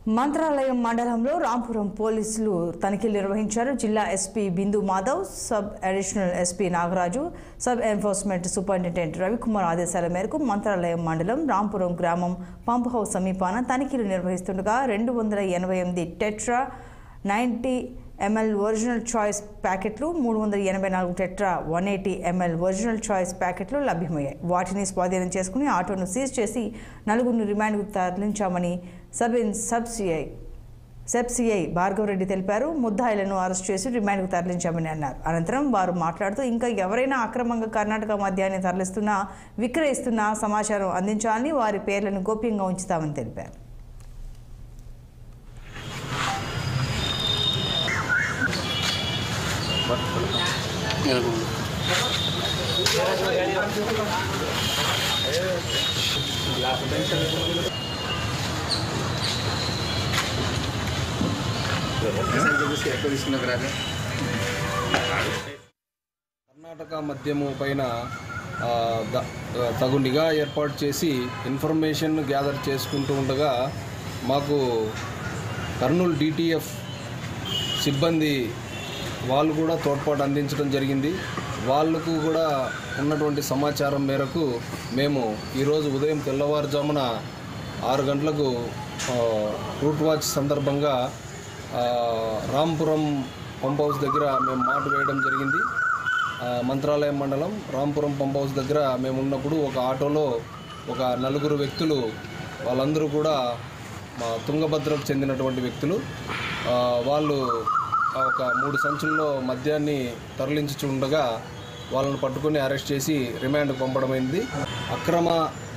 మంత్రాలయం మండలంలో రాంపురం పోలీసులు తనిఖీలు నిర్వహించారు జిల్లా SP Bindu Madhav sub additional SP Nagaraju sub enforcement superintendent Ravikumar ఆదేశాల మేరకు మంత్రాలయం మండలం రాంపురం గ్రామం పంప్ హౌస్ సమీపాన తనిఖీలు నిర్వహిస్తుండగా రెండు వందల ఎనభై ఎనిమిది tetra ninety ML original choice ప్యాకెట్లు మూడు వందల ఎనభై నాలుగు tetra one eighty ML original choice ప్యాకెట్లు లభ్యమయ్యాయి వాటిని స్వాధీనం చేసుకుని ఆటోను సీజ్ చేసి నలుగురిని రిమాండ్కు తరలించామని sub in sub CI SEB CI Bhargava Reddy తెలిపారు ముద్దాయిలను అరెస్ట్ చేసి రిమాండ్కు తరలించామని అన్నారు అనంతరం వారు మాట్లాడుతూ ఇంకా ఎవరైనా అక్రమంగా కర్ణాటక మద్యాన్ని తరలిస్తున్నా విక్రయిస్తున్నా సమాచారం అందించాలని వారి పేర్లను గోప్యంగా ఉంచుతామని తెలిపారు కర్ణాటక మద్యము పైన ఆ, ద- తగు నిఘా ఏర్పాటు చేసి ఇన్ఫర్మేషన్ గ్యాదర్ చేసుకుంటూ ఉండగా మాకు కర్నూలు డిటిఎఫ్ సిబ్బంది వాళ్ళు కూడా తోడ్పాటు అందించడం జరిగింది వాళ్ళకు కూడా ఉన్నటువంటి సమాచారం మేరకు మేము ఈరోజు ఉదయం తెల్లవారుజామున ఆరు గంటలకు ఆ, రూట్ వాచ్ సందర్భంగా ఆ, రాంపురం పంప్ హౌస్ దగ్గర మేము మాట వేయడం జరిగింది ఆ, మంత్రాలయం మండలం రాంపురం పంప్ హౌస్ దగ్గర మేము ఉన్నప్పుడు ఒక ఆటోలో ఒక నలుగురు వ్యక్తులు వాళ్ళందరూ కూడా మా తుంగభద్రకు చెందినటువంటి వ్యక్తులు ఆ, వాళ్ళు ఆ ఒక మూడు సంచుల్లో మద్యాన్ని తరలించుచుండగా వాళ్ళని పట్టుకొని అరెస్ట్ చేసి రిమాండ్ పంపడమైంది అక్రమ